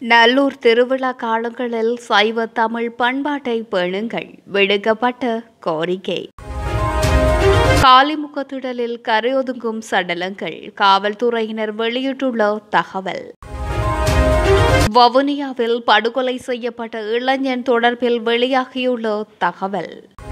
நல்லூர் திருவிழா காலங்களில் சைவ தமிழ் பண்பாட்டை பேணுங்கள் விடுக்கப்பட்ட கோரிக்கை காலிமுகத்திடலில் கரையொதுங்கும் சடலங்கள் காவல்துறையினர் வெளியிட்டுள்ள தகவல் வவுனியாவில் படுகொலை செய்யப்பட்ட இளைஞன் தொடர்பில் வெளியாகியுள்ள தகவல்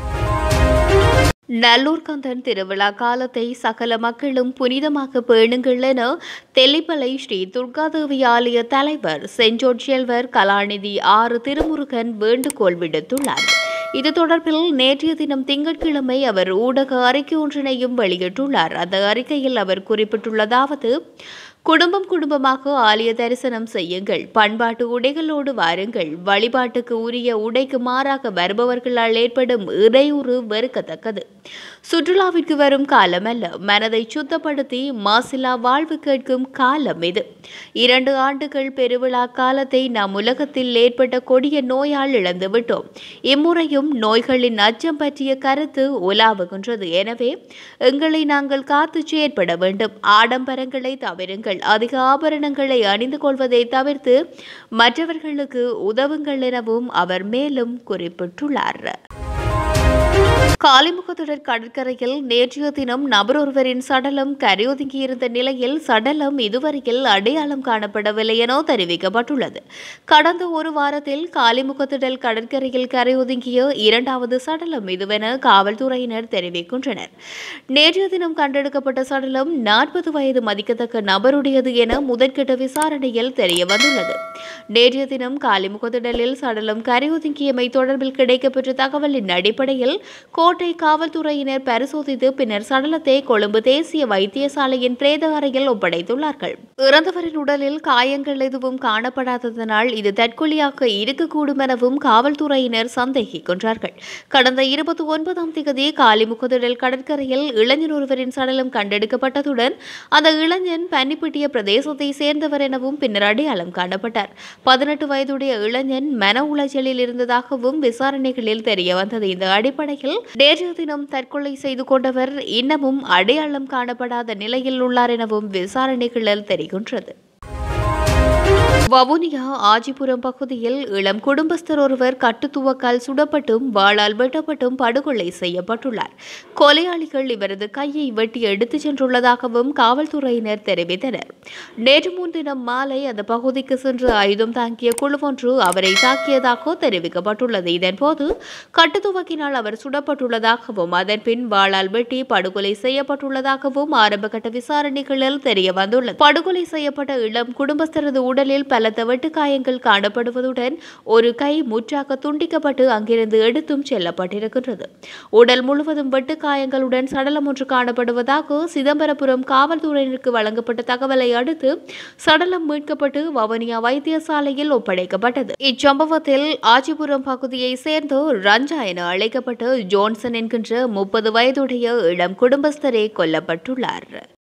நல்லூர் கந்தன் திருவிழா காலத்தை சகல மக்களும் புனிதமாக பேணுங்கள் என தெல்லிப்பளை ஸ்ரீ துர்காதேவி ஆலய தலைவர் செஞ்சோட் செல்வர் கலாநிதி ஆறு திருமுருகன் வேண்டுகோள் விடுத்துள்ளார் இது தொடர்பில் நேற்றைய தினம் திங்கட்கிழமை அவர் ஊடக அறிக்கை ஒன்றினையும் வெளியிட்டுள்ளார் அந்த அறிக்கையில் அவர் குறிப்பிட்டுள்ளதாவது குடும்பம் குடும்பமாக ஆலய தரிசனம் செய்யுங்கள் பண்பாட்டு உடைகளோடு வாருங்கள் வழிபாட்டுக்கு உரிய உடைக்கு மாறாக வருபவர்களால் ஏற்படும் இடையூறு வெறுக்கத்தக்கது சுற்றுலாவிற்கு வரும் காலம் அல்ல மனதை சுத்தப்படுத்தி மாசிலா வாழ்வு கேட்கும் காலம் இது இரண்டு ஆண்டுகள் பெருவிழா காலத்தை நாம் உலகத்தில் ஏற்பட்ட கொடிய நோயால் இழந்துவிட்டோம் இம்முறையும் நோய்களின் அச்சம் பற்றிய கருத்து உலாவுகின்றது எனவே எங்களை நாங்கள் காத்து செயற்பட வேண்டும் ஆடம்பரங்களை தவிருங்கள் அதிக ஆபரணங்களை அணிந்து கொள்வதை தவிர்த்து மற்றவர்களுக்கு உதவுங்கள் எனவும் அவர் மேலும் குறிப்பிட்டுள்ளார் காலிமுகத்துடர் கடற்கரையில் நேற்றைய தினம் நபர் ஒருவரின் சடலம் கரையொதுங்கியிருந்த நிலையில் சடலம் இதுவரையில் அடையாளம் காணப்படவில்லை என தெரிவிக்கப்பட்டுள்ளது கடந்த ஒரு வாரத்தில் காலிமுகத்துடல் கடற்கரையில் கரையொதுங்கிய இரண்டாவது சடலம் இதுவென காவல்துறையினர் தெரிவிக்கின்றனர் நேற்றைய தினம் கண்டெடுக்கப்பட்ட சடலம் நாற்பது வயது மதிக்கத்தக்க நபருடையது என முதற்கட்ட விசாரணையில் தெரிய வந்துள்ளது நேற்றைய தினம் காலிமுகத்திடலில் சடலம் கரையொதுங்கியமை தொடர்பில் கிடைக்கப்பெற்ற தகவலின் அடிப்படையில் கோட்டை காவல்துறையினர் பரிசோதித்து பின்னர் சடலத்தை கொழும்பு தேசிய வைத்தியசாலையின் பிரேத அறையில் ஒப்படைத்துள்ளார்கள் இறந்தவரின் உடலில் காயங்கள் எதுவும் காணப்படாததனால் இது தற்கொலையாக இருக்கக்கூடும் எனவும் காவல்துறையினர் சந்தேகிக்கின்றார்கள் கடந்த இருபத்தி ஒன்பதாம் தேதி காலிமுகத்திடல் கடற்கரையில் இளைஞர் ஒருவரின் சடலம் கண்டெடுக்கப்பட்டதுடன் அந்த இளைஞன் பன்னிப்பிட்டிய பிரதேசத்தை சேர்ந்தவர் எனவும் பின்னர் அடையாளம் காணப்பட்டார் பதினெட்டு வயதுடைய இளைஞன் மன உளைச்சலில் இருந்ததாகவும் விசாரணைகளில் தெரிய வந்தது இந்த அடிப்படையில் நேற்றைய தினம் தற்கொலை செய்து கொண்டவர் இன்னமும் அடையாளம் காணப்படாத நிலையில் உள்ளார் எனவும் விசாரணைகளில் தெரிகின்றது வவுனியா ஆஜிபுரம் பகுதியில் இளம் குடும்பஸ்தர் ஒருவர் கட்டுத்துவக்கால் சுடப்பட்டும் வாளால் வெட்டப்பட்டும் படுகொலை செய்யப்பட்டுள்ளார் கொலையாளிகள் இவரது கையை வெட்டி எடுத்துச் சென்றுள்ளதாகவும் காவல்துறையினர் தெரிவித்தனர் நேற்று முன்தினம் மாலை அந்த பகுதிக்கு சென்று ஆயுதம் தாங்கிய குழு ஒன்று அவரை தாக்கியதாக தெரிவிக்கப்பட்டுள்ளது இதன்போது கட்டுத்துவக்கினால் அவர் சுடப்பட்டுள்ளதாகவும் அதன் பின் வாளால் வெட்டி படுகொலை செய்யப்பட்டுள்ளதாகவும் ஆரம்பகட்ட விசாரணைகளில் தெரிய வந்துள்ளது படுகொலை செய்யப்பட்ட இளம் குடும்பஸ்தரது உடலில் பலத்த வெட்டுக்காயங்கள் காணப்படுவதுடன் ஒரு கை முற்றாக துண்டிக்கப்பட்டு அங்கிருந்து எடுத்தும் செல்லப்பட்டிருக்கின்றது உடல் முழுவதும் வெட்டுக்காயங்களுடன் சடலம் ஒன்று காணப்படுவதாக சிதம்பரபுரம் காவல்துறையினருக்கு வழங்கப்பட்ட தகவலை அடுத்து சடலம் மீட்கப்பட்டு வவுனியா வைத்தியசாலையில் ஒப்படைக்கப்பட்டது இச்சம்பவத்தில் ஆச்சிபுரம் பகுதியை சேர்ந்த ரஞ்சா என அழைக்கப்பட்ட ஜோன்சன் என்கின்ற முப்பது வயதுடைய இளம் குடும்பஸ்தரே கொல்லப்பட்டுள்ளார்